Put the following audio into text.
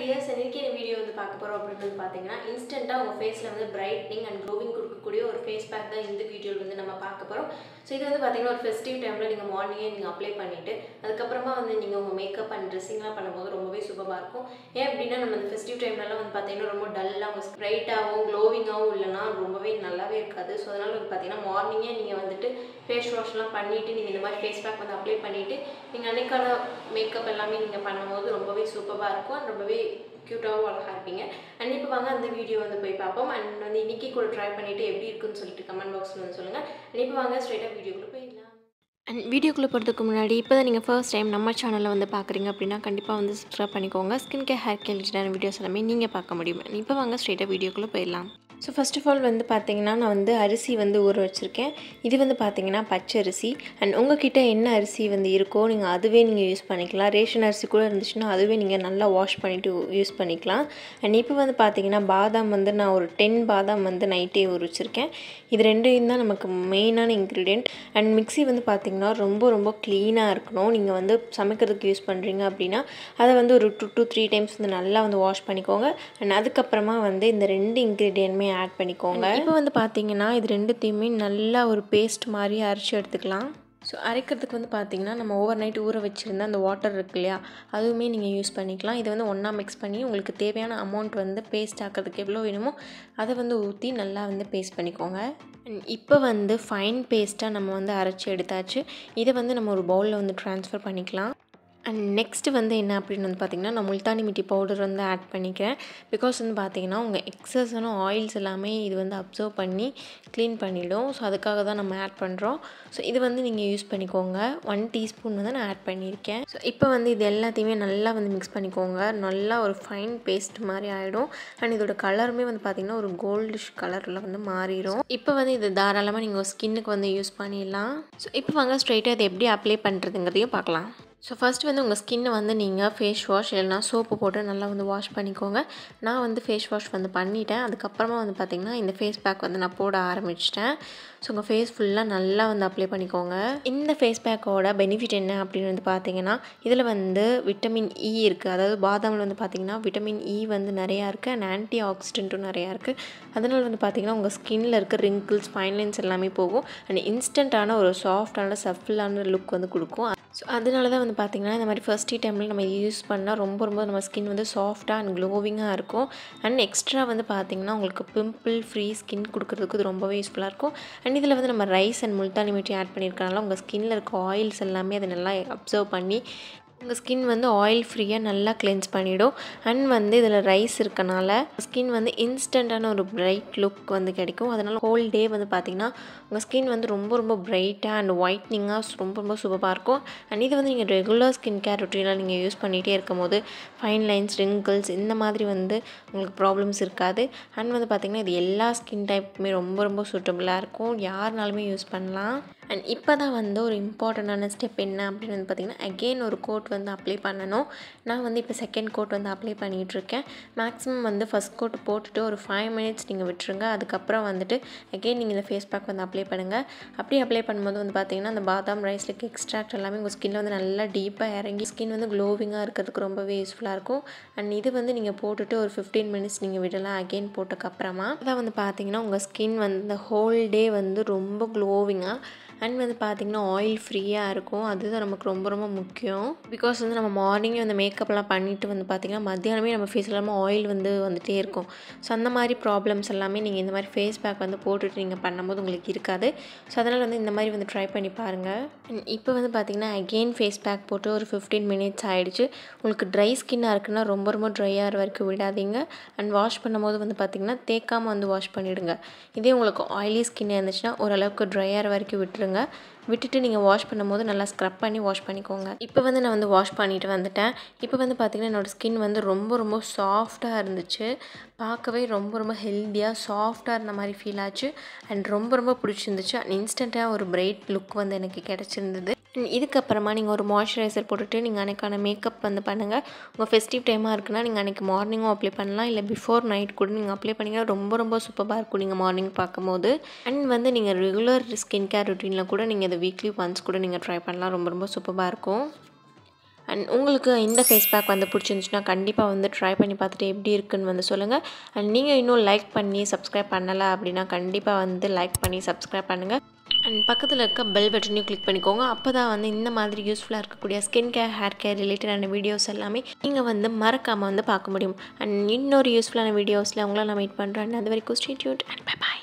tears இன்னைக்கு இந்த video வந்து பார்க்க போகிறோம் அப்படின்றது பார்த்தீங்கன்னா இன்ஸ்டண்ட்டாக உங்கள் ஃபேஸில் வந்து பிரைட்னிங் அண்ட் க்ளோவிங் கொடுக்கக்கூடிய ஒரு ஃபேஸ் பேக் தான் இந்த வீடியோவில் வந்து நம்ம பார்க்க போகிறோம் ஸோ இது வந்து பார்த்தீங்கன்னா ஒரு ஃபெஸ்டிவ் டைமில் நீங்கள் மார்னிங்கே நீங்கள் அப்ளை பண்ணிவிட்டு அதுக்கப்புறமா வந்து நீங்கள் உங்கள் மேக்கப் அண்ட் ட்ரெஸ்ஸிங்லாம் பண்ணும்போது ரொம்பவே சூப்பராக இருக்கும் ஏன் அப்படின்னா நம்ம இந்த ஃபெஸ்டிவ் டைம்லலாம் வந்து பார்த்தீங்கன்னா ரொம்ப டல்லாக உங்கள் பிரைட்டாகவும் க்ளோவிங்காகவும் இல்லைன்னா ரொம்பவே நல்லாவே இருக்காது ஸோ அதனால் வந்து பார்த்தீங்கன்னா மார்னிங்கே நீங்கள் வந்துட்டு ஃபேஸ் வாஷ்லாம் பண்ணிவிட்டு நீங்கள் இந்த மாதிரி ஃபேஸ் பேக் வந்து அப்ளை பண்ணிவிட்டு நீங்கள் அன்னைக்கான மேக்கப் எல்லாமே நீங்கள் பண்ணும்போது ரொம்பவே சூப்பராக இருக்கும் and ரொம்பவே க்யூட்டாகவும் அழகாக இருப்பீங்க அண்ட் இப்போ வாங்க அந்த வீடியோ வந்து போய் பார்ப்போம் அண்ட் வந்து இன்னைக்கு கூட ட்ரை பண்ணிவிட்டு எப்படி இருக்குன்னு சொல்லிட்டு கமெண்ட் பாக்ஸில் வந்து சொல்லுங்கள் அண்ட் இப்போ வாங்க ஸ்ட்ரைட்டாக வீடியோக்குள்ளே போயிடலாம் அண்ட் வீடியோக்குள்ளே போகிறதுக்கு முன்னாடி இப்போ தான் நீங்கள் ஃபர்ஸ்ட் டைம் நம்ம சேனலில் வந்து பார்க்குறீங்க அப்படின்னா கண்டிப்பாக வந்து சப்ஸ்கிரைப் பண்ணிக்கோங்க ஸ்கின் கேர் ஹேர் கேர் ரிலேட்டடான வீடியோஸ் எல்லாமே நீங்கள் பார்க்க முடியும் இப்போ வாங்க ஸ்ட்ரைட்டாக வீடியோக்குள்ளே போயிடலாம் ஸோ ஃபர்ஸ்ட் ஆஃப் ஆல் வந்து பார்த்தீங்கன்னா நான் வந்து அரிசி வந்து ஊற வச்சுருக்கேன் இது வந்து பார்த்தீங்கன்னா பச்சை அரிசி அண்ட் உங்ககிட்ட என்ன அரிசி வந்து இருக்கோ நீங்கள் அதுவே நீங்கள் யூஸ் பண்ணிக்கலாம் ரேஷன் அரிசி கூட இருந்துச்சுன்னா அதுவே நீங்கள் நல்லா வாஷ் பண்ணிவிட்டு யூஸ் பண்ணிக்கலாம் அண்ட் இப்போ வந்து பார்த்தீங்கன்னா பாதாம் வந்து நான் ஒரு டென் பாதாம் வந்து நைட்டே ஊற வச்சுருக்கேன் இது ரெண்டையும் தான் நமக்கு மெயினான இன்க்ரீடியன்ட் அண்ட் மிக்ஸி வந்து பார்த்திங்கன்னா ரொம்ப ரொம்ப க்ளீனாக இருக்கணும் நீங்கள் வந்து சமைக்கிறதுக்கு யூஸ் பண்ணுறீங்க அப்படின்னா அதை வந்து ஒரு டூ டூ த்ரீ டைம்ஸ் வந்து நல்லா வந்து வாஷ் பண்ணிக்கோங்க அண்ட் அதுக்கப்புறமா வந்து இந்த ரெண்டு இன்க்ரீடியன்ட்மே ஆட் பண்ணிக்கோங்க இப்போ வந்து பார்த்தீங்கன்னா இது ரெண்டுத்தையுமே நல்லா ஒரு பேஸ்ட் மாதிரி அரைச்சி எடுத்துக்கலாம் ஸோ அரைக்கிறதுக்கு வந்து பார்த்தீங்கன்னா நம்ம ஓவர் நைட் ஊற வச்சுருந்த அந்த வாட்டர் இருக்கு இல்லையா அதுவுமே நீங்கள் யூஸ் பண்ணிக்கலாம் இதை வந்து ஒன்றா மிக்ஸ் பண்ணி உங்களுக்கு தேவையான அமௌண்ட் வந்து பேஸ்ட் ஆக்கிறதுக்கு எவ்வளோ வேணுமோ அதை வந்து ஊற்றி நல்லா வந்து பேஸ்ட் பண்ணிக்கோங்க அண்ட் இப்போ வந்து ஃபைன் பேஸ்ட்டாக நம்ம வந்து அரைச்சி எடுத்தாச்சு இதை வந்து நம்ம ஒரு பவுலில் வந்து ட்ரான்ஸ்ஃபர் பண்ணிக்கலாம் அண்ட் நெக்ஸ்ட்டு வந்து என்ன அப்படின்னு வந்து பார்த்திங்கன்னா நான் முல்தானி மிட்டி பவுடர் வந்து ஆட் பண்ணிக்கிறேன் பிகாஸ் வந்து பார்த்திங்கன்னா உங்கள் எக்ஸஸான ஆயில்ஸ் எல்லாமே இது வந்து அப்சர்வ் பண்ணி க்ளீன் பண்ணிடும் ஸோ அதுக்காக தான் நம்ம ஆட் பண்ணுறோம் ஸோ இது வந்து நீங்கள் யூஸ் பண்ணிக்கோங்க ஒன் டீஸ்பூன் வந்து நான் ஆட் பண்ணியிருக்கேன் ஸோ இப்போ வந்து இது எல்லாத்தையுமே நல்லா வந்து மிக்ஸ் பண்ணிக்கோங்க நல்லா ஒரு ஃபைன் பேஸ்ட் மாதிரி ஆகிடும் அண்ட் இதோட கலருமே வந்து பார்த்திங்கன்னா ஒரு கோல்டிஷ் கலரில் வந்து மாறிடும் இப்போ வந்து இது தாராளமாக நீங்கள் ஸ்கின்னுக்கு வந்து யூஸ் பண்ணிடலாம் ஸோ இப்போ வாங்க ஸ்ட்ரைட்டாக இதை எப்படி அப்ளை பண்ணுறதுங்கிறதையும் பார்க்கலாம் ஸோ ஃபஸ்ட்டு வந்து உங்கள் ஸ்கின்னை வந்து நீங்கள் ஃபேஸ் வாஷ் இல்லைனா சோப்பு போட்டு நல்லா வந்து வாஷ் பண்ணிக்கோங்க நான் வந்து ஃபேஸ் வாஷ் வந்து பண்ணிட்டேன் அதுக்கப்புறமா வந்து பார்த்திங்கன்னா இந்த ஃபேஸ் பேக் வந்து நான் போட ஆரம்பிச்சிட்டேன் ஸோ உங்கள் ஃபேஸ் ஃபுல்லாக நல்லா வந்து அப்ளை பண்ணிக்கோங்க இந்த ஃபேஸ் பேக்கோட பெனிஃபிட் என்ன அப்படின்னு வந்து பார்த்தீங்கன்னா இதில் வந்து விட்டமின் இ இருக்குது அதாவது பாதாமில் வந்து பார்த்திங்கன்னா விட்டமின் இ வந்து நிறையா இருக்குது அண்ட் ஆன்டி ஆக்சிடென்ட்டும் நிறையா இருக்குது அதனால் வந்து பார்த்திங்கன்னா உங்கள் ஸ்கின்னில் இருக்க ரிங்கிள்ஸ் ஃபைன்லைன்ஸ் எல்லாமே போகும் அண்ட் இன்ஸ்டண்ட்டான ஒரு சாஃப்டான சஃபிளான லுக் வந்து கொடுக்கும் ஸோ அதனால தான் வந்து பார்த்திங்கன்னா இந்த மாதிரி ஃபர்ஸ்ட் டைமில் நம்ம யூஸ் பண்ணால் ரொம்ப ரொம்ப நம்ம ஸ்கின் வந்து சாஃப்டாக அண்ட் க்ளோவிங்காக இருக்கும் அண்ட் எக்ஸ்ட்ரா வந்து பார்த்திங்கன்னா உங்களுக்கு பிம்பிள் ஃப்ரீ ஸ்கின் கொடுக்குறதுக்கு இது ரொம்பவே யூஸ்ஃபுல்லாக இருக்கும் அண்ட் இதில் வந்து நம்ம rice and Multani mitti add பண்ணியிருக்கனால உங்கள் ஸ்கின்னில் இருக்க ஆயில்ஸ் எல்லாமே அதை நல்லா அப்சர்வ் பண்ணி உங்கள் ஸ்கின் வந்து ஆயில் ஃப்ரீயாக நல்லா கிளென்ஸ் பண்ணிவிடும் அண்ட் வந்து இதில் ரைஸ் இருக்கனால ஸ்கின் வந்து இன்ஸ்டண்ட்டான ஒரு பிரைட் லுக் வந்து கிடைக்கும் அதனால் ஹோல் டே வந்து பார்த்திங்கன்னா உங்கள் ஸ்கின் வந்து ரொம்ப ரொம்ப பிரைட்டாக அண்ட் ஒயிட்னிங்காக ரொம்ப ரொம்ப சூப்பராக இருக்கும் அண்ட் இது வந்து நீங்கள் ரெகுலர் ஸ்கின் கேர் ரொட்டீனாக நீங்கள் யூஸ் பண்ணிகிட்டே இருக்கும் போது ஃபைன் லைன்ஸ் ரிங்கிள்ஸ் இந்த மாதிரி வந்து உங்களுக்கு ப்ராப்ளம்ஸ் இருக்காது அண்ட் வந்து பார்த்திங்கன்னா இது எல்லா ஸ்கின் டைப்புமே ரொம்ப ரொம்ப சூட்டபுளாக இருக்கும் யாருனாலுமே யூஸ் பண்ணலாம் அண்ட் இப்போ தான் வந்து ஒரு இம்பார்ட்டண்ட்டான ஸ்டெப் என்ன அப்படின்னு வந்து பார்த்திங்கன்னா அகெயின் ஒரு கோட் வந்து அப்ளை பண்ணணும் நான் வந்து இப்போ செகண்ட் கோட் வந்து அப்ளை பண்ணிகிட்ருக்கேன் மேக்ஸிமம் வந்து ஃபஸ்ட் கோட் போட்டுட்டு ஒரு ஃபைவ் மினிட்ஸ் நீங்கள் விட்டுருங்க அதுக்கப்புறம் வந்துட்டு அகெயின் நீங்கள் இந்த ஃபேஸ் பேக் வந்து அப்ளை பண்ணுங்கள் அப்படி அப்ளை பண்ணும்போது வந்து பார்த்திங்கன்னா அந்த பாதாம் ரைஸ்லுக்கு எக்ஸ்ட்ராக்ட் எல்லாமே உங்கள் ஸ்கின்னில் வந்து நல்லா டீப்பாக இறங்கி ஸ்கின் வந்து க்ளோவிங்காக இருக்கிறதுக்கு ரொம்பவே யூஸ்ஃபுல்லாக இருக்கும் அண்ட் இது வந்து நீங்கள் போட்டுட்டு ஒரு ஃபிஃப்டீன் மினிட்ஸ் நீங்கள் விடலாம் அகெயின் போட்டதுக்கப்புறமா அதான் வந்து பார்த்திங்கன்னா உங்கள் ஸ்கின் வந்து இந்த ஹோல் டே வந்து ரொம்ப க்ளோவிங்காக அண்ட் வந்து பார்த்திங்கன்னா ஆயில் ஃப்ரீயாக இருக்கும் அதுதான் நமக்கு ரொம்ப ரொம்ப முக்கியம் பிகாஸ் வந்து நம்ம மார்னிங்கே வந்து மேக்கப்லாம் பண்ணிவிட்டு வந்து பார்த்திங்கன்னா மத்தியானமே நம்ம ஃபேஸ் எல்லாமே ஆயில் வந்து வந்துகிட்டே இருக்கும் ஸோ அந்த மாதிரி ப்ராப்ளம்ஸ் எல்லாமே நீங்கள் இந்த மாதிரி ஃபேஸ் பேக் வந்து போட்டுட்டு நீங்கள் பண்ணும்போது உங்களுக்கு இருக்காது ஸோ அதனால் வந்து இந்த மாதிரி வந்து ட்ரை பண்ணி பாருங்கள் அண்ட் இப்போ வந்து பார்த்திங்கன்னா அகெயின் ஃபேஸ் பேக் போட்டு ஒரு ஃபிஃப்டீன் மினிட்ஸ் ஆகிடுச்சு உங்களுக்கு ட்ரை ஸ்கின்னாக இருக்குன்னா ரொம்ப ரொம்ப ட்ரையாக வரைக்கும் விடாதீங்க அண்ட் வாஷ் பண்ணும்போது வந்து பார்த்திங்கன்னா தேக்காமல் வந்து வாஷ் பண்ணிவிடுங்க இதே உங்களுக்கு ஆயிலி ஸ்கின் இருந்துச்சுன்னா ஓரளவுக்கு ட்ரையாக வரைக்கும் விட்டுருங்க விட்டுட்டு நீங்கள் வாஷ் பண்ணும்போது நல்லா ஸ்க்ரப் பண்ணி வாஷ் பண்ணிக்கோங்க இப்போ வந்து நான் வந்து வாஷ் பண்ணிட்டு வந்துட்டேன் இப்போ வந்து பார்த்திங்கன்னா என்னோடய ஸ்கின் வந்து ரொம்ப ரொம்ப சாஃப்டாக இருந்துச்சு பார்க்கவே ரொம்ப ரொம்ப ஹெல்த்தியாக சாஃப்டாக இருந்த மாதிரி ஃபீல் ஆச்சு அண்ட் ரொம்ப ரொம்ப பிடிச்சிருந்துச்சு அண்ட் இன்ஸ்டண்ட்டாக ஒரு பிரைட் லுக் வந்து எனக்கு கிடச்சிருந்தது இதுக்கப்புறமா நீங்கள் ஒரு மாய்ஸ்சரைசர் போட்டுட்டு நீங்கள் அன்றைக்கான மேக்கப் வந்து பண்ணுங்கள் உங்கள் ஃபெஸ்டிவ் டைமாக இருக்குன்னா நீங்கள் அன்றைக்கி மார்னிங்கும் அப்ளை பண்ணலாம் இல்லை பிஃபோர் நைட் கூட நீங்கள் அப்ளை பண்ணிங்கன்னா ரொம்ப ரொம்ப சூப்பராக இருக்கும் நீங்கள் மார்னிங் பார்க்கும்போது அண்ட் வந்து நீங்கள் ரெகுலர் ஸ்கின் கேர் ருட்டீனில் கூட நீங்கள் இதை வீக்லி ஒன்ஸ் கூட நீங்கள் ட்ரை பண்ணலாம் ரொம்ப ரொம்ப சூப்பராக இருக்கும் அண்ட் உங்களுக்கு இந்த ஃபேஸ் பேக் வந்து பிடிச்சிருந்துச்சுன்னா கண்டிப்பாக வந்து ட்ரை பண்ணி பார்த்துட்டு எப்படி இருக்குன்னு வந்து சொல்லுங்கள் அண்ட் நீங்கள் இன்னும் லைக் பண்ணி சப்ஸ்கிரைப் பண்ணலை அப்படின்னா கண்டிப்பாக வந்து லைக் பண்ணி சப்ஸ்கிரைப் பண்ணுங்கள் அண்ட் பக்கத்தில் இருக்க பெல் பட்டனையும் கிளிக் பண்ணிக்கோங்க அப்போ தான் வந்து இந்த மாதிரி யூஸ்ஃபுல்லாக இருக்கக்கூடிய ஸ்கின் கேர் ஹேர் கேர் ரிலேட்டடான வீடியோஸ் எல்லாமே நீங்கள் வந்து மறக்காமல் வந்து பார்க்க முடியும் அண்ட் இன்னொரு யூஸ்ஃபுல்லான வீடியோஸில் உங்களை நான் மீட் பண்ணுறேன் அது வரைக்கும் ஸ்டே டியூட் அண்ட் பை பாய்